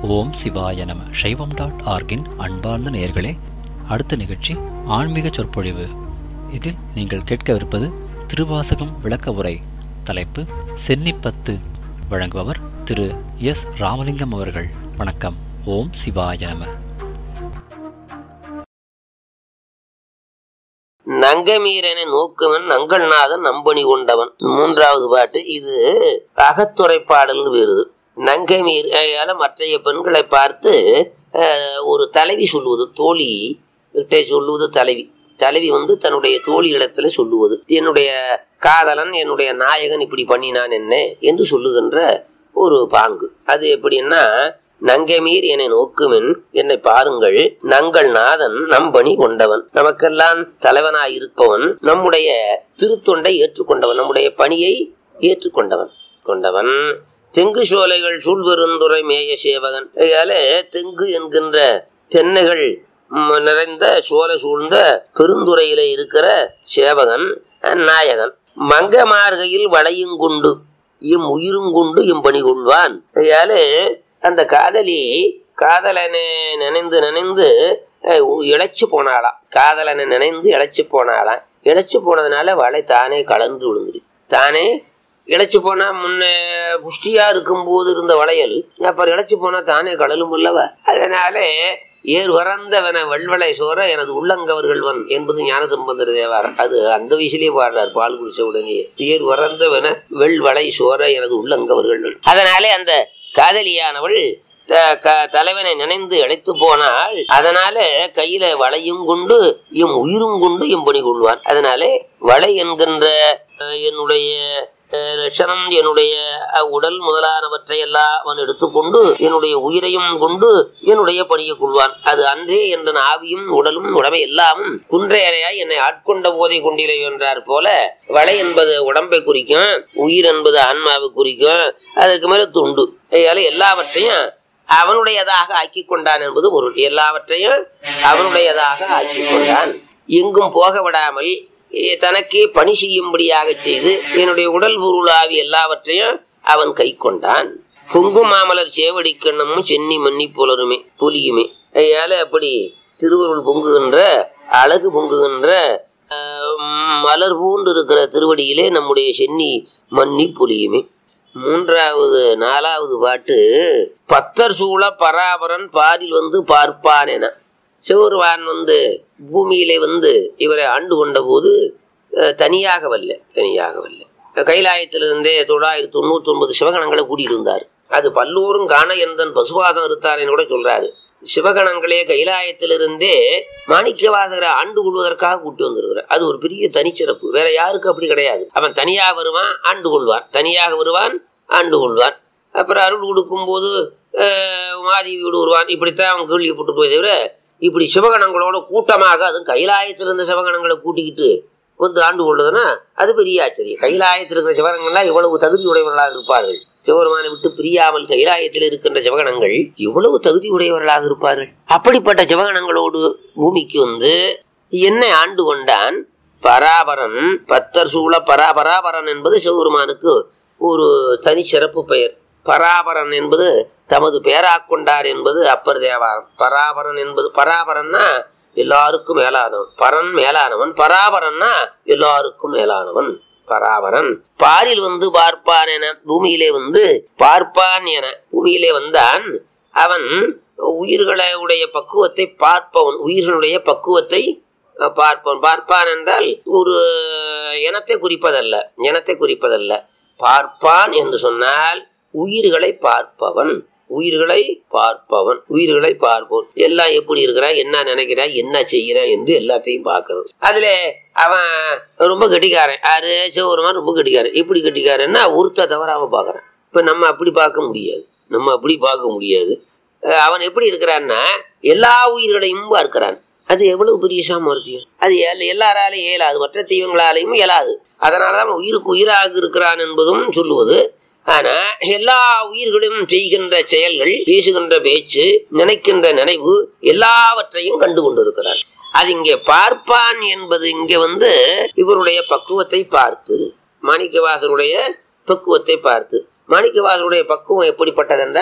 ஓம் சிவாய நம சைவம் டாட் ஆர்கின் அன்பார்ந்த நேயர்களே அடுத்த நிகழ்ச்சி ஆன்மீக சொற்பொழிவு இதில் நீங்கள் கேட்கவிருப்பது திருவாசகம் விளக்க உரை தலைப்பு சென்னிப்பத்து வழங்குபவர் திரு எஸ் ராமலிங்கம் அவர்கள் வணக்கம் ஓம் சிவாய நம நங்கமீரன நோக்குவன் நங்கள்நாதன் நம்பணி கொண்டவன் மூன்றாவது பாட்டு இது அகத்துறை பாடல்னு வருது நங்கமீர் அதால மற்றைய பெண்களை பார்த்து அஹ், ஒரு தலைவி சொல்லுவது தோழி கிட்ட சொல்லுவது தலைவி தலைவி வந்து தன்னுடைய தோழி இடத்துல சொல்லுவது என்னுடைய காதலன் என்னுடைய நாயகன் இப்படி பண்ணினான் என்ன என்று சொல்லுகின்ற ஒரு பாங்கு அது எப்படின்னா நங்கமீர் என்னை நோக்குமின் என்னை பாருங்கள் நங்கள் நாதன் நம்பணி கொண்டவன் நமக்கெல்லாம் தலைவனாய் இருப்பவன் நம்முடைய திருத்தொண்டை ஏற்றுக்கொண்டவன் நம்முடைய பணியை ஏற்றுக்கொண்டவன் கொண்டவன் தெங்கு சோலைகள் சூழ்வெருந்துரை மேய சேவகன் அதனால தெங்கு என்கின்ற தென்னைகள் ம், நிறைந்த சோலை சூழ்ந்த பெருந்துறையிலே இருக்கிற சேவகன் அஹ், நாயகன் மங்க மார்கையில் வளையுங்குண்டு இம் உயிருங்குண்டு இம் பணி கொள்வான் அதனால அந்த காதலி காதலனை நினைந்து நினைந்து அஹ், உ- இளைச்சு போனாளாம் காதலனை நினைந்து இளைச்சு போனாளாம் இளைச்சு போனதுனால வலை தானே கலந்து விழுந்துரு தானே இளைச்சு போனா முன்ன புஷ்டியா இருக்கும்போது இருந்த வளையல் அப்புறம் இளைச்சு போனா தானே கழலும் அல்லவ அதனால ஏர் வரந்தவன வெள்வளை சோர எனது உள்ளங்கவர்கள்வன் என்பது ஞான சம்பந்தர் தேவாரம் அது அந்த வயசுலயே பாடுறார் பால் குடிச்ச உடனே ஏர் வரந்தவன வெள்வளை சோர எனது உள்ளங்கவர்கள் அதனாலே அந்த காதலியானவள் த- க- தலைவனை நினைந்து அழைத்து போனால் அதனால கையில வளையும் கொண்டு எம் உயிரும் கொண்டு எம் பணி கொள்வான் அதனாலே வளை என்கின்ற அஹ், என்னுடைய அஹ், லட்சணம் என்னுடைய அஹ், உடல் முதலானவற்றை எல்லாம் அவன் எடுத்துக்கொண்டு என்னுடைய உயிரையும் கொண்டு என்னுடைய பணியை கொள்வான் அது அன்றே என்ற ஆவியும் உடலும் உடமை எல்லாமும் குன்றையறையாய் என்னை ஆட்கொண்ட போதை கொண்டிலை என்றார் போல வளை என்பது உடம்பை குறிக்கும் உயிர் என்பது ஆன்மாவை குறிக்கும் அதற்கு மேல துண்டு அதனால எல்லாவற்றையும் அவனுடையதாக ஆக்கி கொண்டான் என்பது பொருள் எல்லாவற்றையும் அவனுடையதாக ஆக்கி கொண்டான் எங்கும் போக விடாமல் எ- தனக்கே பணி செய்யும்படியாக செய்து என்னுடைய உடல் பொருளாவி எல்லாவற்றையும் அவன் கை கொண்டான் பொங்கு மாமலர் சேவடிக்கண்ணமும் சென்னி மன்னி புலருமே புலியுமே அதனால அப்படி திருவருள் பொங்குகின்ற அழகு பொங்குகின்ற ஆஹ், மலர் பூண்டு இருக்கிற திருவடியிலே நம்முடைய சென்னி மன்னி புலியுமே மூன்றாவது நாலாவது பாட்டு பத்தர் சூழ பராபரன் பாரில் வந்து பார்ப்பான் என சிவருவான் வந்து பூமியிலே வந்து இவரை ஆண்டு கொண்ட போது அஹ், தனியாக வரல தனியாக வரல கைலாயத்திலிருந்தே தொள்ளாயிரத்தி தொண்ணூத்தி ஒன்பது சிவகணங்களை கூட்டிட்டு இருந்தார் அது பல்லோரும் காண எந்தன் பசுவாதம் இருத்தாரேன்னு கூட சொல்றாரு சிவகணங்களே கைலாயத்திலிருந்தே மாணிக்கவாசகரை ஆண்டு கொள்வதற்காக கூட்டி வந்திருக்கிறார் அது ஒரு பெரிய தனிச்சிறப்பு வேற யாருக்கு அப்படி கிடையாது அவன் தனியா வருவான் ஆண்டு கொள்வான் தனியாக வருவான் ஆண்டு கொள்வான் அப்புறம் அருள் கொடுக்கும் போது உமாதேவியோடு வருவான் இப்படித்தான் அவன் கேள்விப்பட்டு போய் தவிர இப்படி சிவகணங்களோட கூட்டமாக அதுவும் கைலாயத்தில் இருந்த சிவகணங்களை கூட்டிக்கிட்டு வந்து ஆண்டு கொள்ளுதுன்னா அது பெரிய ஆச்சரியம் கைலாயத்தில் இருக்கிற சிவகணங்கள்லாம் இவ்வளவு தகுதி உடையவர்களாக இருப்பார்கள் சிவபெருமானை விட்டு பிரியாமல் கைலாயத்தில் இருக்கின்ற சிவகணங்கள் இவ்வளவு தகுதி உடையவர்களாக இருப்பார்கள் அப்படிப்பட்ட சிவகணங்களோடு பூமிக்கு வந்து என்னை ஆண்டு கொண்டான் பராபரன் பத்தர் சூழ பராபராபரன் என்பது சிவபெருமானுக்கு ஒரு தனி சிறப்பு பெயர் பராபரன் என்பது தமது பெயராக் கொண்டார் என்பது அப்பர் தேவாரம் பராபரன் என்பது பராபரன்னா எல்லாருக்கும் மேலானவன் பரன் மேலானவன் பராபரன்னா எல்லாருக்கும் மேலானவன் பராபரன் பாரில் வந்து பார்ப்பான் என பூமியிலே வந்து பார்ப்பான் என பூமியிலே வந்தான் அவன் உயிர்களை உடைய பக்குவத்தை பார்ப்பவன் உயிர்களுடைய பக்குவத்தை அஹ், பார்ப்பவன் பார்ப்பான் என்றால் ஒரு இனத்தை குறிப்பதல்ல இனத்தை குறிப்பதல்ல பார்ப்பான் என்று சொன்னால் உயிர்களை பார்ப்பவன் உயிர்களை பார்ப்பவன் உயிர்களை பார்ப்பவன் எல்லாம் எப்படி இருக்கிறான் என்ன நினைக்கிறான் என்ன செய்கிறான் என்று எல்லாத்தையும் பார்க்கறது அதுல அவன் ரொம்ப கெட்டிக்காரன் யாரு சிவபெருமான் ரொம்ப கெட்டிக்காரன் எப்படி கெட்டிக்காரன்னா ஒருத்த தவிர அவன் பார்க்கறான் இப்ப நம்ம அப்படி பார்க்க முடியாது நம்ம அப்படி பார்க்க முடியாது அஹ் அவன் எப்படி இருக்கிறான்னா எல்லா உயிர்களையும் பார்க்கிறான் அது எவ்வளவு பெரிய சாமர்த்தியம் அது எல்- எல்லாராலையும் இயலாது மற்ற தெய்வங்களாலையும் இயலாது அதனாலதான் அவன் உயிருக்கு உயிராக இருக்கிறான் என்பதும் சொல்லுவது ஆனா எல்லா உயிர்களும் செய்கின்ற செயல்கள் பேசுகின்ற பேச்சு நினைக்கின்ற நினைவு எல்லாவற்றையும் கண்டு கொண்டிருக்கிறான் அது இங்கே பார்ப்பான் என்பது இங்க வந்து இவருடைய பக்குவத்தை பார்த்து மாணிக்கவாசருடைய பக்குவத்தை பார்த்து மாணிக்கவாசருடைய பக்குவம் எப்படிப்பட்டதென்றால்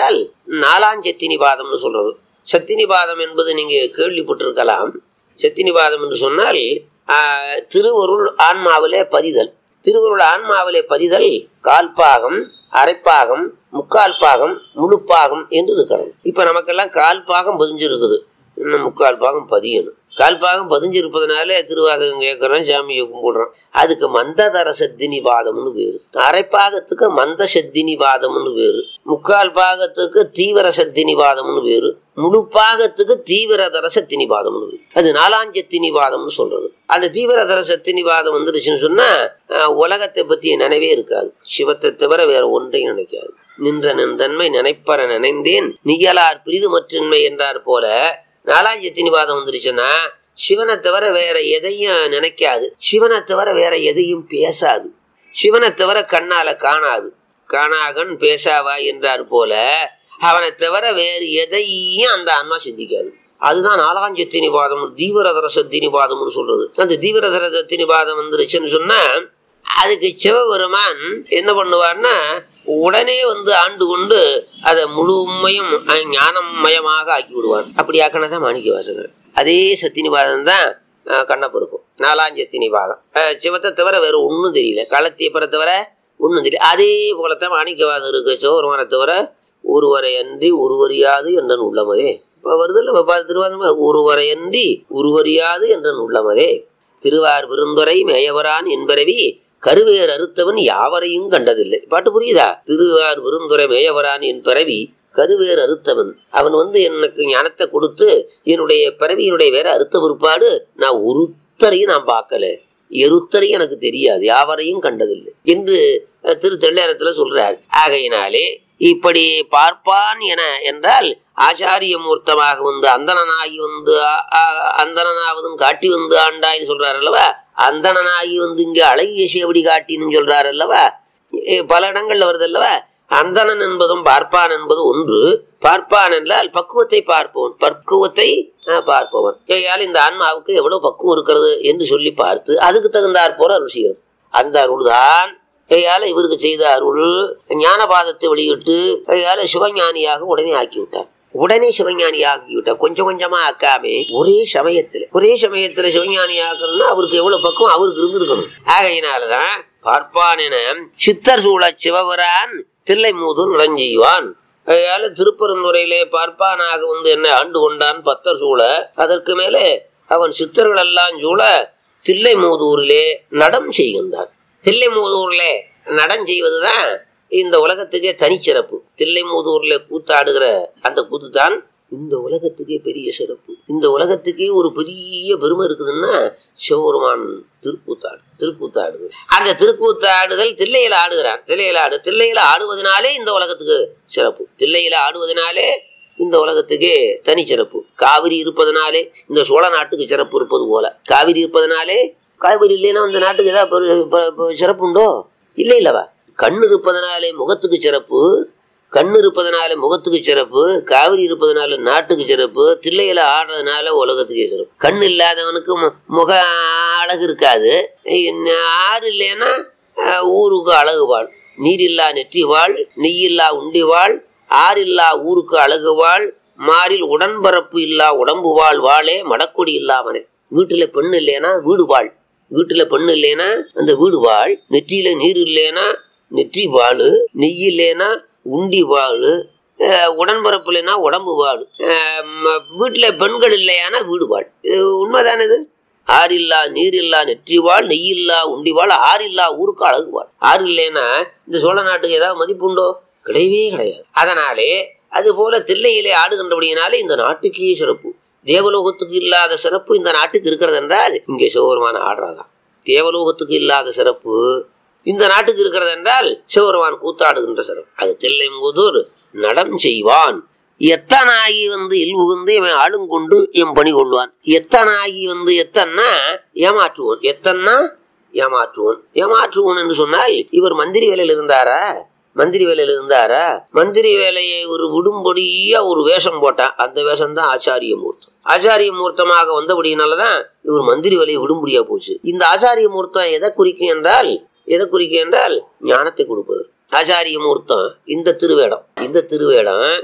நாலாஞ்சத்தினிபாதம்னு சொல்றது சத்தினிபாதம் என்பது நீங்க கேள்விப்பட்டிருக்கலாம் சத்தினிபாதம் என்று சொன்னால் ஆஹ், திருவருள் ஆன்மாவிலே பதிதல் திருவருள் ஆன்மாவிலே பதிதல் கால்பாகம் அரைப்பாகம் முக்கால் பாகம் முழுப்பாகம் என்று இருக்கிறது இப்ப நமக்கெல்லாம் கால் பாகம் பதிஞ்சிருக்குது இன்னும் முக்கால் பாகம் பதியணும் கால் பாகம் பதிஞ்சிருப்பதனால திருவாதகம் கேட்கறோம் சாமியை கும்பிடுறோம் அதுக்கு மந்ததர சத்தினி பாதம்னு பேரு அரைப்பாகத்துக்கு மந்த சத்தினி பாதம்னு பேரு முக்கால் பாகத்துக்கு தீவிர சத்தினி பாதம்னு பேரு முழு பாகத்துக்கு தீவிரதர சத்தினி பாதம்னு பேரு அது நாலாஞ்சத்தினி பாதம்னு சொல்றது அந்த தீவிரதர சத்தினி பாதம் வந்துருச்சுன்னு சொன்னா அஹ், உலகத்தை பத்திய நினைவே இருக்காது சிவத்தை தவிர வேற ஒன்றையும் நினைக்காது நின்ற நின்றன்மை நினைப்பற நினைந்தேன் நியலார் பிரிது மற்றின்மை என்றார் போல நாலாஞ்சத்தினிவாதம் வந்துருச்சுன்னா சிவனை தவிர வேற எதையும் நினைக்காது சிவனை தவிர வேற எதையும் பேசாது சிவனை தவிர கண்ணால காணாது காணாகன் பேசாவா என்றார் போல அவனை தவிர வேறு எதையும் அந்த ஆன்மா சிந்திக்காது அதுதான் நாலாஞ்சத்தினிவாதம் தீவிரதர சத்தினிவாதம்னு சொல்றது அந்த தீவிரதர சத்தினிவாதம் வந்துருச்சுன்னு சொன்னா அதுக்கு சிவபெருமான் என்ன பண்ணுவார்னா உடனே வந்து ஆண்டு கொண்டு அதை முழுமையும் அஹ், ஞானமயமாக ஆக்கி விடுவார் அப்படி ஆக்கினதான் மாணிக்க வாசகர் அதே சத்தினிவாதம் தான் அஹ், கண்ணப்பருக்கும் நாலாஞ்சத்தினிவாதம் அஹ், சிவத்தை தவிர வேற ஒன்றும் தெரியல களத்தியப்பரை தவிர ஒன்றும் தெரியல அதே போலத்தான் மாணிக்கவாதம் இருக்கு சிவபெருமானை தவிர ஒருவரை அன்றி ஒருவரியாது என்றன் உள்ளமதே இப்போ வருதில்ல இப்போ பார்த்து திருவாரூர் ஒருவரை அன்றி ஒருவரியாது என்றன் உள்ளமதே திருவார் விருந்துரை மேயவரான் என்பரவி கருவேர் அறுத்தவன் யாவரையும் கண்டதில்லை பாட்டு புரியுதா திருவார் விருந்துரை மேயவரான் என் பிறவி கருவேர் அறுத்தவன் அவன் வந்து எனக்கு ஞானத்தை கொடுத்து என்னுடைய பிறவியினுடைய வேற அறுத்த பிற்பாடு நான் ஒருத்தரையும் நான் பார்க்கல எருத்தரையும் எனக்கு தெரியாது யாவரையும் கண்டதில்லை என்று அஹ், திரு தெள்ளாரத்துல சொல்றார் ஆகையினாலே இப்படி பார்ப்பான் என என்றால் ஆச்சாரிய மூர்த்தமாக வந்து அந்தணனாகி வந்து அ- அ- அந்தணனாவதும் காட்டி வந்து ஆண்டாயின்னு சொல்றார் அல்லவா அந்தணனாகி வந்து இங்க அழகிய சேவடி காட்டின்னு சொல்றார் அல்லவா எ, பல இடங்கள்ல வருது அல்லவா அந்தணன் என்பதும் பார்ப்பான் என்பது ஒன்று பார்ப்பான் என்றால் பக்குவத்தை பார்ப்பவன் பக்குவத்தை அஹ், பார்ப்பவன் ஆகையால் இந்த ஆன்மாவுக்கு எவ்வளவு பக்குவம் இருக்கிறது என்று சொல்லி பார்த்து அதுக்கு தகுந்தாற் போல அருள் செய்கிறது அந்த அருள்தான் கையால இவருக்கு செய்த அருள் ஞானபாதத்தை வெளியிட்டு கையால சிவஞானியாக உடனே ஆக்கி விட்டார் உடனே சிவஞானி ஆக்கி விட்டார் கொஞ்சம் கொஞ்சமா ஆக்காமே ஒரே சமயத்துல ஒரே சமயத்துல சிவஞானி ஆக்கணும்னா அவருக்கு எவ்வளவு பக்கம் அவருக்கு இருந்திருக்கணும் ஆகையினாலதான் பார்ப்பான் என சித்தர் சூழ சிவபுரான் தில்லை மூதூர் நுழைஞ்செய்வான் அதனால திருப்பரந்துரையிலே பார்ப்பானாக வந்து என்ன ஆண்டு கொண்டான் பத்தர் சூழ அதற்கு மேலே அவன் சித்தர்கள் எல்லாம் சூழ தில்லை மூதூரிலே நடம் செய்கின்றான் தில்லை மூதூரிலே நடம் செய்வதுதான் இந்த உலகத்துக்கே தனிச்சிறப்பு தில்லை மூதூர்ல கூத்தாடுகிற அந்த கூத்து தான் இந்த உலகத்துக்கே பெரிய சிறப்பு இந்த உலகத்துக்கே ஒரு பெரிய பெருமை இருக்குதுன்னா சிவபெருமான் திருக்கூத்தாடு திருக்கூத்தாடுது அந்த திருக்கூத்தாடுதல் தில்லையில ஆடுகிறான் தில்லையில ஆடு தில்லையில ஆடுவதனாலே இந்த உலகத்துக்கு சிறப்பு தில்லையில ஆடுவதனாலே இந்த உலகத்துக்கே தனி சிறப்பு காவிரி இருப்பதனாலே இந்த சோழ நாட்டுக்கு சிறப்பு இருப்பது போல காவிரி இருப்பதனாலே காவிரி இல்லைன்னா அந்த நாட்டுக்கு ஏதாவது பெரு- ப- ப- சிறப்பு உண்டோ இல்லை இல்லவா கண் இருப்பதனாலே முகத்துக்கு சிறப்பு கண் இருப்பதனால முகத்துக்கு சிறப்பு காவிரி இருப்பதனால நாட்டுக்கு சிறப்பு தில்லையில ஆடுறதுனால உலகத்துக்கே சிறப்பு கண் இல்லாதவனுக்கு மு- முக அழகு இருக்காது இன்ன ஆறு இல்லைன்னா அஹ், ஊருக்கு அழகு வாழ் நீரில்லா நெற்றி வாழ் நெய்யில்லா உண்டி வாழ் ஆறில்லா ஊருக்கு அழகு வாழ் மாறில் உடன்பரப்பு இல்லா உடம்பு வாழ் வாழே மடக்கொடி இல்லாமனே வீட்டுல பெண் இல்லைன்னா வீடு வாழ் வீட்டுல பெண் இல்லைன்னா அந்த வீடு வாழ் நெற்றியில நீர் இல்லைன்னா நெற்றி வாழு நெய் இல்லைன்னா உண்டி வாழு அஹ் உடன்பரப்பு இல்லைன்னா உடம்பு வாழு அஹ் ம- வீட்டுல பெண்கள் இல்லையானா வீடு வாழ் இது உண்மைதானே இது ஆறில்லா நீரில்லா நெற்றி வாழ் நெய்யில்லா உண்டி வாழ் ஆறில்லா ஊருக்கு அழகு வாழ் ஆறு இல்லைன்னா இந்த சோழ நாட்டுக்கு ஏதாவது மதிப்பு உண்டோ கிடையவே கிடையாது அதனாலே அது போல தில்லையிலே ஆடுகின்றபடியினாலே இந்த நாட்டுக்கே சிறப்பு தேவலோகத்துக்கு இல்லாத சிறப்பு இந்த நாட்டுக்கு இருக்கிறது என்றால் இங்கே சிவபெருமான ஆடுறதான் தேவலோகத்துக்கு இல்லாத சிறப்பு இந்த நாட்டுக்கு இருக்கிறது என்றால் சிவபெருமான் கூத்தாடுகின்ற சிறப்பு அது தில்லைமுதூர் நடம் செய்வான் எத்தனாகி வந்து இல் புகுந்து இவன் ஆளுங்கொண்டு என் பணி கொள்வான் எத்தனாகி வந்து எத்தன்னா ஏமாற்றுவோன் எத்தன்னா ஏமாற்றுவோன் ஏமாற்றுவோன் என்று சொன்னால் இவர் மந்திரி வேலையில் இருந்தாரா மந்திரி வேலையில் இருந்தாரா மந்திரி வேலையை ஒரு விடும்படியா ஒரு வேஷம் போட்டான் அந்த வேஷம் தான் ஆச்சாரிய மூர்த்தம் ஆச்சாரிய மூர்த்தமாக வந்தபடியினாலதான் இவர் மந்திரி வேலையை விடும்படியா போச்சு இந்த ஆச்சாரிய மூர்த்தம் எதை குறிக்கும் என்றால் எதை குறிக்கும் என்றால் ஞானத்தை கொடுப்பது ஆச்சாரிய மூர்த்தம் இந்த திருவேடம் இந்த திருவேடம்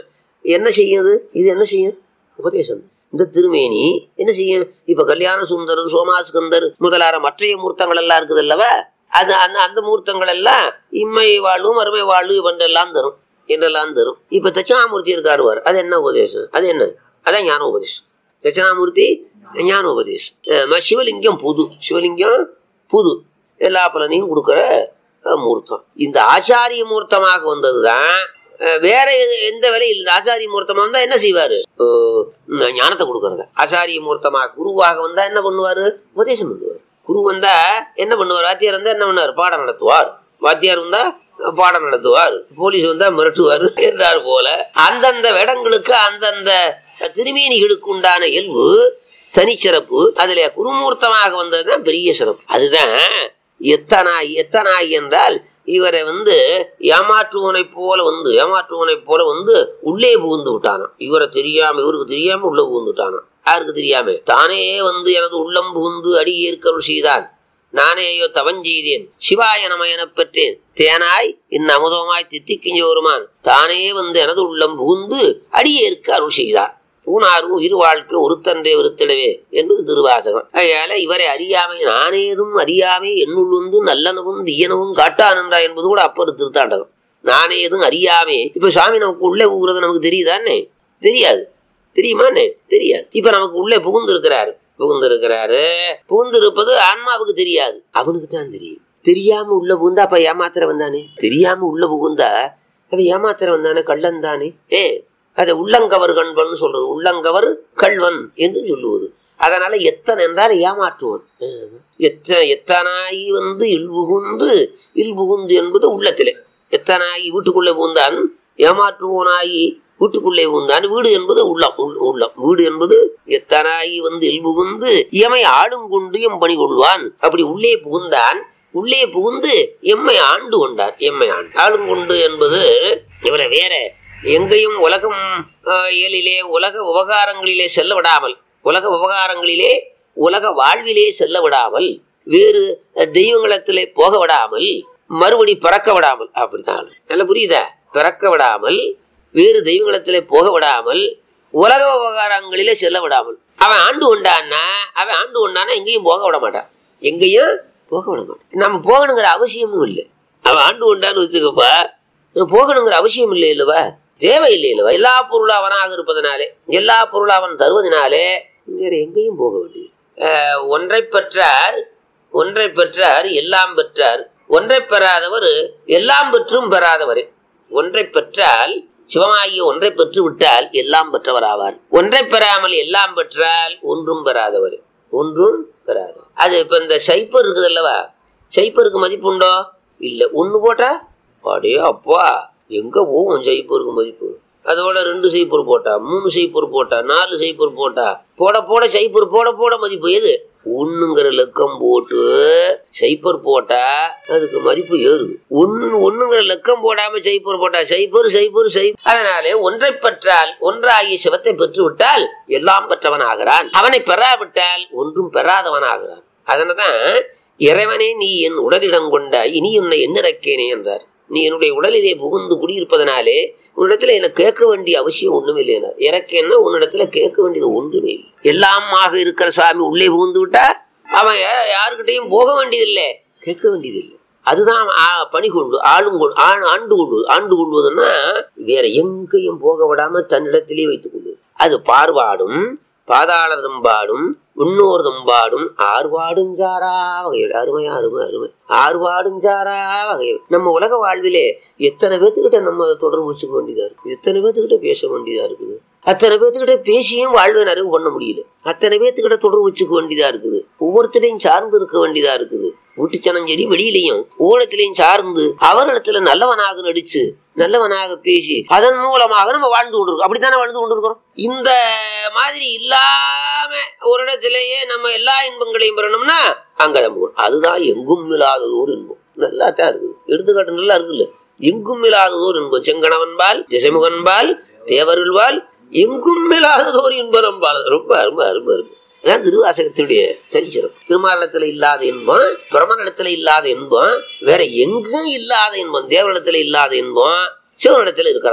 என்ன செய்யுது இது என்ன செய்யும் உபதேசம் இந்த திருமேனி என்ன செய்யும் இப்ப கல்யாண சுந்தரர் சோமாஸ்கந்தர் முதலான மற்றைய மூர்த்தங்கள் எல்லாம் இருக்குது அல்லவா அது அந்த அந்த மூர்த்தங்கள் எல்லாம் இம்மை வாழ்வு மறுமை வாழ்வு இவன்றெல்லாம் தரும் என்றெல்லாம் தரும் இப்ப தட்சிணாமூர்த்தி இருக்காருவார் அது என்ன உபதேசம் அது என்ன அதான் ஞான உபதேசம் தட்சிணாமூர்த்தி ஞான உபதேசம் அஹ் சிவலிங்கம் புது சிவலிங்கம் புது எல்லா பலனையும் கொடுக்குற அஹ், மூர்த்தம் இந்த ஆச்சாரிய மூர்த்தமாக வந்ததுதான் அஹ், வேற எது- எந்த வேலையும் இல்லை இந்த ஆச்சாரிய மூர்த்தமா வந்தா என்ன செய்வாரு அஹ், உம், ஞானத்தை கொடுக்கறத ஆச்சாரிய மூர்த்தமாக குருவாக வந்தா என்ன பண்ணுவாரு உபதேசம் பண்ணுவார் குரு வந்தா என்ன பண்ணுவார் வாத்தியார் வந்தா என்ன பண்ணுவார் பாடம் நடத்துவார் வாத்தியார் வந்தா அஹ், பாடம் நடத்துவார் போலீஸ் வந்தா மிரட்டுவார் என்றார் போல அந்தந்த இடங்களுக்கு அந்தந்த திருமேனிகளுக்கு உண்டான இயல்பு தனிச்சிறப்பு அதுல குருமூர்த்தமாக வந்ததுதான் பெரிய சிறப்பு அதுதான் எத்தனாய் எத்தனாய் என்றால் இவரை வந்து ஏமாற்றுவனை போல வந்து ஏமாற்றுவனை போல வந்து உள்ளே புகுந்து விட்டானாம் இவரை தெரியாம இவருக்கு தெரியாம உள்ள புகுந்துட்டானாம் யாருக்கு தெரியாம தானே வந்து எனது உள்ளம் புகுந்து அடி ஏற்கருள் செய்தான் நானேயோ தவஞ்செய்தேன் சிவாய நம எனப் பெற்றேன் தேனாய் இந்நமுதமாய் தித்திக்கிஞ்சோருமான் தானே வந்து எனது உள்ளம் புகுந்து அடியேற்கு அருள் செய்தான் ஊனாரும் உயிர் வாழ்க்கை ஒருத்தன்றே ஒருத்திடவே என்பது திருவாசகம் அதனால இவரை அறியாமை நானேதும் அறியாமை என்னுள்ளுந்து நல்லனவும் தீயனவும் காட்டானன்றா என்பது கூட அப்பர் திருத்தாண்டகம் நானேதும் அறியாமே இப்ப சுவாமி நமக்கு உள்ளே புகுறது நமக்கு தெரியுதானே தெரியாது தெரியுமாண்ணே தெரியாது இப்ப நமக்கு உள்ளே புகுந்திருக்கிறாரு புகுந்திருக்கிறாரு புகுந்திருப்பது ஆன்மாவுக்கு தெரியாது அவனுக்கு தான் தெரியும் தெரியாம உள்ள புகுந்தா அப்ப ஏமாத்திர வந்தானே தெரியாம உள்ள புகுந்தா அப்ப ஏமாத்திர வந்தானே கள்ளன் தானே ஏ அதை உள்ளங்கவர் கண்பன் சொல்றது உள்ளங்கவர் கள்வன் என்று சொல்லுவது அதனால எத்தன் என்றால் ஏமாற்றுவன் ஆமா. எத்த எத்தனாயி வந்து இல்புகுந்து இல்புகுந்து என்பது உள்ளத்திலே எத்தனாயி வீட்டுக்குள்ளே புகுந்தான் ஏமாற்றுவோனாயி வீட்டுக்குள்ளே புகுந்தான் வீடு என்பது உள்ளம் உள்- உள்ளம் வீடு என்பது எத்தனாயி வந்து இல்புகுந்து எமை ஆளுங்கொண்டு எம் பணி கொள்வான் அப்படி உள்ளே புகுந்தான் உள்ளே புகுந்து எம்மை ஆண்டு கொண்டார் எம்மை ஆண்டு ஆளுங்கொண்டு என்பது இவரை வேற எங்கேயும் உலகம் ஆஹ், இயலிலே உலக விவகாரங்களிலே செல்ல விடாமல் உலக விவகாரங்களிலே உலக வாழ்விலே செல்ல விடாமல் வேறு அஹ், தெய்வங்களத்திலே போக விடாமல் மறுபடி பிறக்க விடாமல் அப்படித்தான் நல்லா புரியுதா பிறக்க விடாமல் வேறு தெய்வங்களத்திலே போக விடாமல் உலக விவகாரங்களிலே செல்ல விடாமல் அவன் ஆண்டு கொண்டான்னா அவன் ஆண்டு கொண்டான்னா எங்கேயும் போக விட மாட்டான் எங்கேயும் போக விட மாட்டான் நம்ம போகணுங்கிற அவசியமும் இல்லை அவன் ஆண்டு கொண்டான்னு வச்சுக்கப்பா போகணுங்கிற அவசியம் இல்லை இல்லவா தேவை இல்லை இல்லவா எல்லா பொருளும் அவனாக இருப்பதனாலே எல்லா பொருளும் அவன் தருவதனாலே வேற எங்கேயும் போக வேண்டியது அஹ், ஒன்றை பெற்றார் ஒன்றை பெற்றார் எல்லாம் பெற்றார் ஒன்றை பெறாதவர் எல்லாம் பெற்றும் பெறாதவரே ஒன்றை பெற்றால் சிவமாகிய ஒன்றை பெற்று விட்டால் எல்லாம் பெற்றவர் ஆவார் ஒன்றை பெறாமல் எல்லாம் பெற்றால் ஒன்றும் பெறாதவர் ஒன்றும் பெறாதவர் அது இப்ப இந்த சைப்பர் இருக்குது அல்லவா சைப்பருக்கு மதிப்புண்டோ இல்ல ஒண்ணு போட்டா அடே அப்பா எங்க போகும் சைப்பருக்கு மதிப்பு அதோட ரெண்டு சைப்பர் போட்டா மூணு சைப்பர் போட்டா நாலு சைப்பர் போட்டா போட போட சைப்பர் போட போட மதிப்பு எது ஒண்ணுங்கிற லக்கம் போட்டு சைப்பர் போட்டா அதுக்கு மதிப்பு ஏறுது ஒன்னு ஒண்ணுங்கிற லக்கம் போடாம சைப்பர் போட்டா சைப்பர் சைப்பர் சை அதனாலே ஒன்றை பெற்றால் ஒன்றாகிய சிவத்தை பெற்று விட்டால் எல்லாம் பெற்றவன் ஆகிறான் அவனை பெறாவிட்டால் ஒன்றும் பெறாதவன் ஆகிறான் அதனாலதான் இறைவனே நீ என் உடலிடம் கொண்டாய் இனி உன்னை எண்ணிறக்கேனே என்றார் நீ என்னுடைய உடலிலே புகுந்து குடியிருப்பதனாலே உன்னிடத்துல எனக்கு கேட்க வேண்டிய அவசியம் ஒண்ணுமே இல்லையா இறக்கேன்னா உன்னிடத்துல கேட்க வேண்டியது ஒன்றுமே இல்லை எல்லாமாக இருக்கிற சுவாமி உள்ளே புகுந்து விட்டா அவன் யா- யாருக்கிட்டையும் போக வேண்டியதில்லை கேட்க வேண்டியதில்லை அதுதான் ஆ- பணி கொள்ளு ஆளுங்கொள் ஆண் ஆண்டு கொள்வது ஆண்டு கொள்வதுன்னா வேற எங்கேயும் போக விடாம தன்னிடத்திலே வைத்துக் கொள்வது அது பார்வாடும் பாதாளதும் பாடும் உன்னோர்தும் பாடும் ஆர்வாடும் ஜாரா வகையில் அருமை அருமை அருமை ஆர்வாடும் ஜாரா வகையில் நம்ம உலக வாழ்விலே எத்தனை பேத்துக்கிட்ட நம்ம தொடர்பு வச்சுக்க வேண்டியதா இருக்கு எத்தனை பேத்துக்கிட்ட பேச வேண்டியதா இருக்குது அத்தனை பேத்துக்கிட்ட பேசியும் வாழ்வை நிறைவு பண்ண முடியல அத்தனை பேத்துக்கிட்ட தொடர்பு வச்சுக்க வேண்டியதா இருக்குது ஒவ்வொருத்தரையும் சார்ந்து இருக்க வேண்டியதா இருக்குது வீட்டுச்சனம் சரி வெளியிலையும் ஓணத்திலையும் சார்ந்து அவரிடத்துல நல்லவனாக நடிச்சு நல்லவனாக பேசி அதன் மூலமாக நம்ம வாழ்ந்து கொண்டிருக்கோம் அப்படித்தானே வாழ்ந்து கொண்டிருக்கிறோம் இந்த மாதிரி இல்லாம ஒரு இடத்திலேயே நம்ம எல்லா இன்பங்களையும் பெறணும்னா அங்கதான் போகணும் அதுதான் எங்கும் இல்லாததோர் இன்பம் நல்லா தான் இருக்குது எடுத்துக்காட்டு நல்லா இருக்குல்ல எங்கும் இல்லாததோர் இன்பம் செங்கணவன்பால் திசைமுகன்பால் தேவர்கள்பால் எங்கும் இல்லாததோர் இன்பரம்பால் ரொம்ப அருமை அருமை அருமை அதான் திருவாசகத்துடைய தரிசனம் திருமாலத்துல இல்லாத இன்பம் பிரமனிடத்துல இல்லாத இன்பம் வேற எங்கும் இல்லாத இன்பம் தேவனிடத்துல இல்லாத இன்பம் சிவனிடத்துல இருக்கிறதா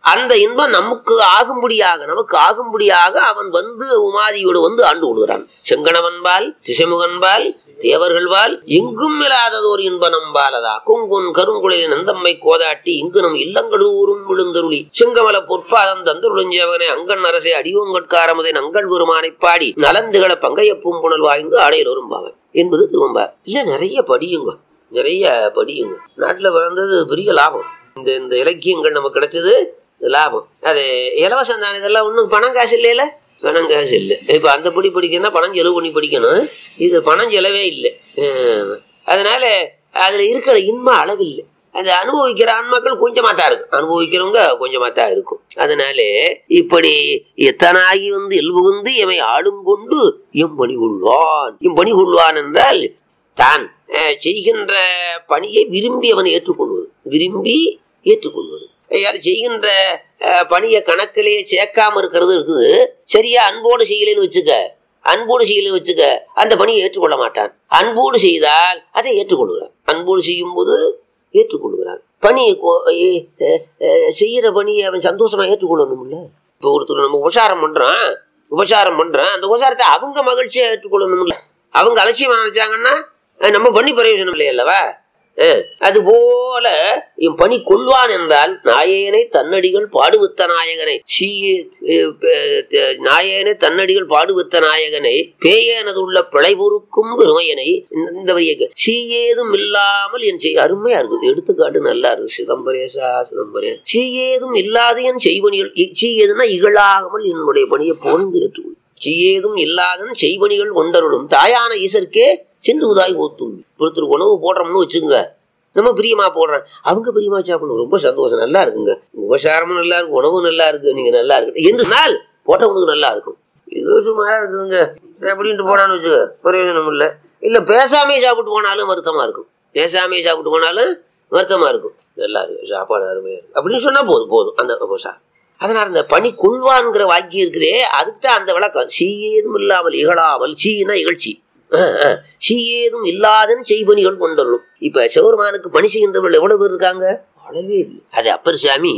அந்த இன்பம் நமக்கு ஆகும்படியாக நமக்கு ஆகும்படியாக அவன் வந்து உமாதியோடு வந்து ஆண்டு கொள்கிறான் செங்கணவன்பால் திசைமுகன்பால் தேவர்கள்பால் எங்கும் இல்லாததோர் இன்ப நம்பாலதா குங்குன் கருங்குழலில் நந்தம்மை கோதாட்டி இங்கு நம் இல்லங்களூரும் விழுந்தருளி செங்கமல பொற்பாதம் தந்தருளஞ்சேவகனை அங்கன் அரசை அடியோங்கட்காரமுதை நங்கள் பெருமானை பாடி நலந்துகள பங்கைய பூம்புணல் வாய்ந்து ஆடையில் வரும்பாவன் என்பது திரும்ப இல்ல நிறைய படியுங்க நிறைய படியுங்க நாட்டுல பிறந்தது பெரிய லாபம் இந்த இந்த இலக்கியங்கள் நமக்கு கிடைச்சது லாபம் அது இலவசம் தானே இதெல்லாம் ஒன்றும் பணம் காசு இல்லையில பணம் காசு இல்லை இப்போ அந்த படி படிக்கணும்னா பணம் செலவு பண்ணி படிக்கணும் இது பணம் செலவே இல்லை ஆமா. அதனால அதுல இருக்கிற இன்ப அளவில்லை அது அனுபவிக்கிற ஆன்மாக்கள் கொஞ்சமா தான் இருக்கும் அனுபவிக்கிறவங்க கொஞ்சமா தான் இருக்கும் அதனால இப்படி எத்தனாகி வந்து எல்புகுந்து எமை ஆளுங்கொண்டு எம் பணி கொள்வான் எம் பணி கொள்வான் என்றால் தான் அஹ், செய்கின்ற பணியை விரும்பி அவன் ஏற்றுக்கொள்வது விரும்பி ஏற்றுக்கொள்வது யார் செய்கின்ற அஹ், பணியை கணக்கிலேயே சேர்க்காம இருக்கிறது இருக்குது சரியா அன்போடு செய்யலைன்னு வச்சுக்க அன்போடு செய்யலைன்னு வச்சுக்க அந்த பணியை ஏற்றுக்கொள்ள மாட்டான் அன்போடு செய்தால் அதை ஏற்றுக்கொள்கிறான் அன்போடு செய்யும் போது ஏற்றுக்கொள்கிறான் பணி கொ- எ- அஹ், அஹ், செய்யற பணியை அவன் சந்தோஷமா ஏற்றுக்கொள்ளணும்ல இப்போ ஒருத்தர் நம்ம உபசாரம் பண்றான் உபசாரம் பண்றான் அந்த உபசாரத்தை அவங்க மகிழ்ச்சியா ஏற்றுக்கொள்ளணும்ல அவங்க அலட்சியமா நினைச்சாங்கன்னா அஹ், நம்ம பண்ணி பிரயோஜனம் இல்லை அல்லவா அஹ், அது போல என் பணி கொள்வான் என்றால் நாயேனை தன்னடிகள் பாடுவித்த நாயகனை சீயே அஹ், பே- த- நாயேனை தன்னடிகள் பாடுவித்த நாயகனை பேயனது உள்ள பிழை பொறுக்கும் பெருமையனை இந்த- இந்த வரியை கே- சீயேதும் இல்லாமல் என் செய் அருமையா இருக்குது எடுத்துக்காட்டு நல்லா இருக்கு சிதம்பரேசா சிதம்பரே சீயேதும் இல்லாத என் செய்வனிகள் இ- சீயேதுன்னா இகழாகாமல் என்னுடைய பணியை போர்ந்து ஏற்றுக்கொள் சீயேதும் இல்லாதன் செய்வனிகள் கொண்டருளும் தாயான ஈசர்க்கே சென்று உதாய் ஊத்தும் ஒருத்தர் உணவு போடுறோம்னு வச்சுங்க நம்ம பிரியமா போடுறோம் அவங்க பிரியமா சாப்பிடணும் ரொம்ப சந்தோஷம் நல்லா இருக்குங்க உபசாரமும் நல்லா இருக்கு உணவும் நல்லா இருக்கு நீங்க நல்லா இருக்கு என்று நாள் போட்டவங்களுக்கு நல்லா இருக்கும் இது சுமாரா இருக்குதுங்க அப்படின்ட்டு போனான்னு வச்சுக்க பிரயோஜனம் இல்லை இல்ல பேசாமே சாப்பிட்டு போனாலும் வருத்தமா இருக்கும் பேசாமே சாப்பிட்டு போனாலும் வருத்தமா இருக்கும் நல்லா இருக்கு சாப்பாடு அருமையா இருக்கு அப்படின்னு சொன்னா போதும் போதும் அந்த உபசாரம் அதனால இந்த பணி கொள்வான்ங்கிற வாக்கியம் இருக்குதே அதுக்கு தான் அந்த விளக்கம் சீ ஏதும் இல்லாமல் இகழாமல் சீனா இகழ்ச்சி அஹ், அஹ். சீ ஏதும் இல்லாதன் செய்பணிகள் கொண்டரும் இப்ப சிவருமானுக்கு பணி செய்கின்றவர்கள் எவ்வளவு பேர் இருக்காங்க அளவே இல்லை அது அப்பர் சாமி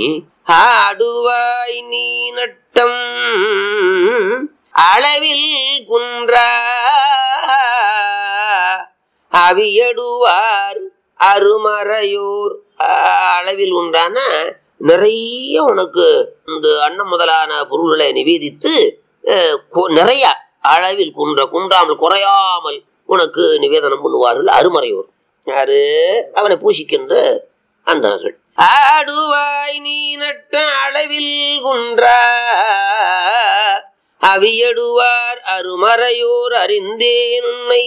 ஆடுவாய் நீ நட்டம் அளவில் குன்றா அவியடுவார் அருமறையோர் அஹ், அளவில் உண்டான நிறைய உனக்கு இந்த அன்னம் முதலான பொருள்களை நிவேதித்து அஹ், கொ- நிறைய அளவில் குன்ற குன்றாமல் குறையாமல் உனக்கு நிவேதனம் பண்ணுவார்கள் அருமறையோர் யாரு அவனை பூசிக்கின்ற அந்தனர்கள் ஆடுவாய் நீ நட்ட அளவில் குன்றா அவியடுவார் அருமறையோர் அறிந்தேன் உன்னை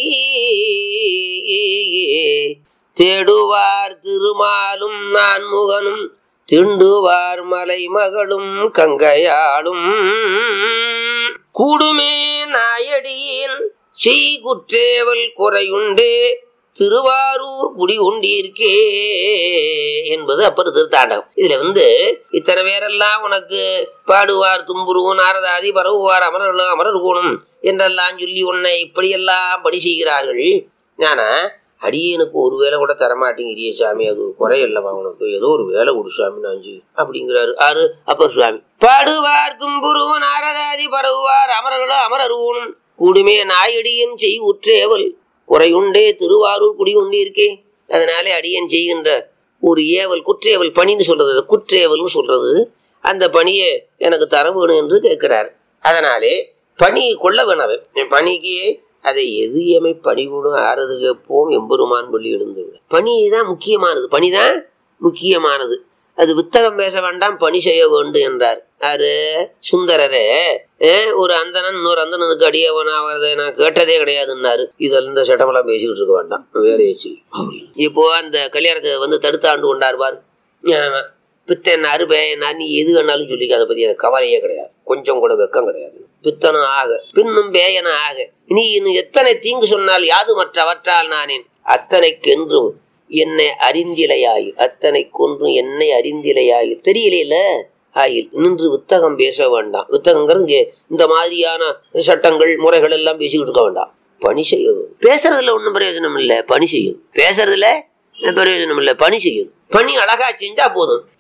தேடுவார் திருமாலும் நான் முகனும் திண்டுவார் மலை மகளும் கங்கையாடும் கூடுமே நாயடியேன் செய் குற்றேவல் குறையுண்டே திருவாரூர் குடி உண்டியிருக்கே என்பது அப்பர் திருத்தாண்டகம் இதுல வந்து இத்தனை பேரெல்லாம் உனக்கு பாடுவார் தும்புருவும் நாரதாதி பரவுவார் அமரர்களும் அமரர் கூணும் என்றெல்லாம் சொல்லி உன்னை இப்படியெல்லாம் படி செய்கிறார்கள் ஆனா அடியனுக்கு ஒரு வேலை கூட தரமாட்டேங்கிறிய சாமி அது ஒரு குறை இல்லவா உனக்கு ஏதோ ஒரு வேலை கொடு சாமி நாஞ்சி அப்படிங்கிறாரு ஆறு அப்பர் சுவாமி பாடுவார் தும்புருவும் நாரதாதி பரவுவார் அமரர்களும் அமரர் கூணும் கூடுமே நாயடியன் செய் உற்றேவல் குறையுண்டே திருவாரூர் குடி உண்டு இருக்கே அதனாலே அடியன் செய்கின்ற ஒரு ஏவல் குற்றேவல் பணின்னு சொல்றது அது குற்றேவல்னு சொல்றது அந்த பணியை எனக்கு தர வேணும் என்று கேட்கிறார் அதனாலே பணி கொள்ள வேணாவே என் பணிக்கு அதை எது எமை பணிவுடும் ஆறது கேட்போம் எம்பெருமான் பள்ளி எழுந்து பணி தான் முக்கியமானது பணிதான் முக்கியமானது அது வித்தகம் பேச வேண்டாம் பணி செய்ய வேண்டும் என்றார் யாரு சுந்தரரே அஹ், ஒரு அந்தணன் இன்னொரு அந்தணனுக்கு அடியவனாவதை நான் கேட்டதே கிடையாதுன்னாரு இதெல்லாம் இந்த சட்டமெல்லாம் பேசிக்கிட்டு இருக்க வேண்டாம் வேலையை செய் அப்படின்னு. இப்போ அந்த கல்யாணத்தை வந்து தடுத்தாண்டு கொண்டார் பார் ஆமா. பித்தன்னாரு பேயனா நீ எது வேணாலும் சொல்லிக்க அதை பத்தி எனக்கு கவலையே கிடையாது கொஞ்சம் கூட வெக்கம் கிடையாது பித்தனும் ஆக பின்னும் பேயன ஆக நீ இன்னும் எத்தனை தீங்கு சொன்னால் யாது மற்றவற்றால் நானேன் அத்தனைக்கென்றும் என்னை அறிந்திலையாயில் அத்தனை கொன்றும் என்னை அறிந்திலையாயில் தெரியலையில ஆயில் நின்று வித்தகம் பேச வேண்டாம் வித்தகங்கிறது இங்கே இந்த மாதிரியான சட்டங்கள் முறைகள் எல்லாம் பேசிக்கிட்டு இருக்க வேண்டாம் பணி செய்யணும் பேசுறதுல ஒன்றும் பிரயோஜனம் இல்லை பணி செய்யும் பேசுறதுல பிரயோஜனம் இல்லை பணி செய்யும் பணி அழகா செஞ்சா போதும்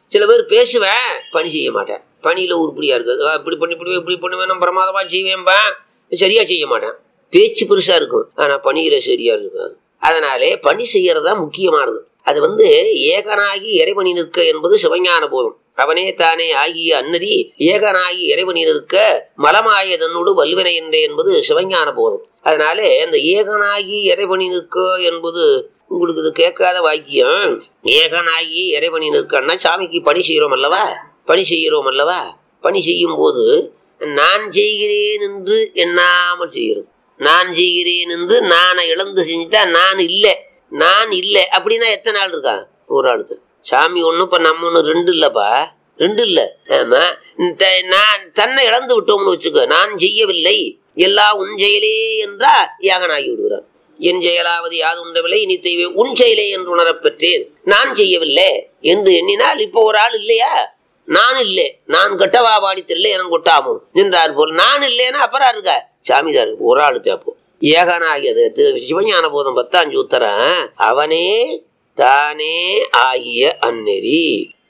சில பேர் பேசுவேன் பணி செய்ய மாட்டேன் பணியில உருப்படியா இருக்குது ஆ, இப்படி பண்ணி இப்படி இப்படி பண்ணுவேன் நான் பிரமாதமா செய்வேன்பா சரியா செய்ய மாட்டேன் பேச்சு பெருசா இருக்கும் ஆனா பணியில சரியா இருக்காது அதனாலே பணி செய்யறது தான் முக்கியமானது அது வந்து ஏகனாகி இறைவனி நிற்க என்பது சிவஞான போதும் அவனே தானே ஆகிய அன்னதி ஏகனாகி இறைவனி நிற்க மலமாய தன்னோடு வல்வினை என்றே என்பது சிவஞான போதும் அதனாலே அந்த ஏகனாகி இறைவனி நிற்க என்பது உங்களுக்கு இது கேட்காத வாக்கியம் ஏகனாகி இறைவனி நிற்கன்னா சாமிக்கு பணி செய்கிறோம் அல்லவா பணி செய்கிறோம் அல்லவா பணி செய்யும் போது நான் செய்கிறேன் என்று எண்ணாமல் செய்கிறது நான் செய்கிறேன் என்று நானை இழந்து செஞ்சுட்டா நான் இல்லை நான் இல்லை அப்படின்னா எத்தனை நாள் இருக்கா ஒரு ஆளுக்கு சாமி ஒண்ணு இப்ப நம்ம ஒண்ணு ரெண்டு இல்லப்பா ரெண்டு இல்ல ஆமா த- நான் தன்னை இழந்து விட்டோம்னு வச்சுக்க நான் செய்யவில்லை எல்லாம் உன் செயலே என்றா யாகனாகி விடுகிறான் என் செயலாவது யாது உண்டவில்லை இனி தெய்வே உன் செயலே என்று உணரப் பெற்றேன் நான் செய்யவில்லை என்று எண்ணினால் இப்போ ஒரு ஆள் இல்லையா நான் இல்லை நான் கட்டவா பாடித்தில்லை எனக்கு கொட்டாமோ நின்றார் போல் நான் இல்லைன்னா அப்புறம் இருக்கா சாமிதார் ஒரு ஆள் தேப்போ ஏகனாகியது திரு சிவஞான போதம் பத்தாஞ்சு உத்தரன் அவனே தானே ஆகிய அந்நெறி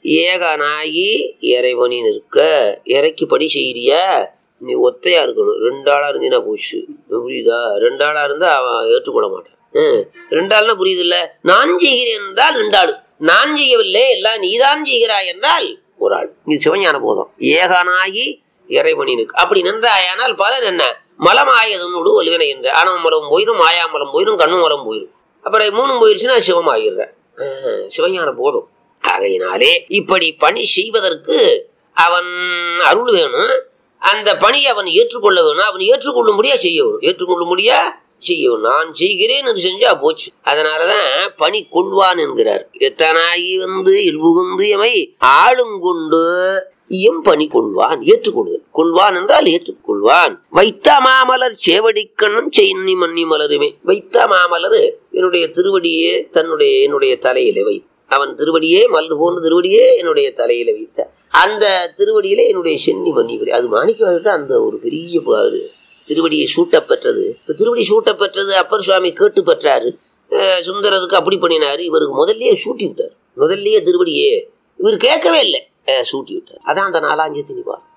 ஏகனாகி இறைவனி நிற்க இறைக்கு படி செய்யறியா நீ ஒத்தையா இருக்கணும் ரெண்டு ஆளா இருந்தீங்கன்னா போச்சு புரியுதா ரெண்டு ஆளா இருந்தா அவன் ஏற்றுக்கொள்ள மாட்டான் ஹம், ரெண்டு ஆள்னா புரியுது இல்ல நான் செய்கிறேன் என்றால் ரெண்டு ஆள் நான் செய்யவில்லை எல்லாம் நீதான் செய்கிறாய் என்றால் ஒரு ஆள் இது சிவஞான போதும் ஏகனாகி இறைவனி நிற்க அப்படி நின்றாயானால் பலன் என்ன மலமாயதனோடு ஒலிவினை என்ற ஆணவ மலம் போயிரும் மாயாமலம் போயிரும் கண்ணு மலம் போயிரும் அப்புறம் மூணும் போயிருச்சுன்னா சிவம் ஆகிடுற ஆஹ், சிவஞான போதும் ஆகையினாலே இப்படி பணி செய்வதற்கு அவன் அருள் வேணும் அந்த பணியை அவன் ஏற்றுக்கொள்ள வேணும் அவன் ஏற்றுக்கொள்ளும்படியா செய்ய வேணும் ஏற்றுக்கொள்ளும்படியா செய்ய வேணும் நான் செய்கிறேன் என்று செஞ்சா போச்சு அதனாலதான் பணி கொள்வான் என்கிறார் எத்தனாகி வந்து இல்புகுந்து எமை ஆளுங்கொண்டு எம் பணி கொள்வான் ஏற்றுக்கொள்ளுதல் கொள்வான் என்றால் ஏற்றுக்கொள்வான் வைத்த மாமலர் சேவடிக்கண்ணன் சென்னி மன்னி மலருமே வைத்த மாமலர் என்னுடைய திருவடியே தன்னுடைய என்னுடைய தலையில வை அவன் திருவடியே மலர் போன்ற திருவடியே என்னுடைய தலையில வைத்த அந்த திருவடியில என்னுடைய சென்னி மன்னி விழி. அது மாணிக்க தான் அந்த ஒரு பெரிய பாரு திருவடியை சூட்டப் பெற்றது இப்ப திருவடி சூட்டப் பெற்றது அப்பர் சுவாமி கேட்டு பெற்றாரு அஹ் சுந்தரருக்கு அப்படி பண்ணினாரு இவருக்கு முதல்லயே சூட்டி விட்டார் முதல்லயே திருவடியே இவர் கேட்கவே இல்லை அஹ் சூட்டி விட்டார் அதான் அந்த நாலாஞ்சு திணிவாசம்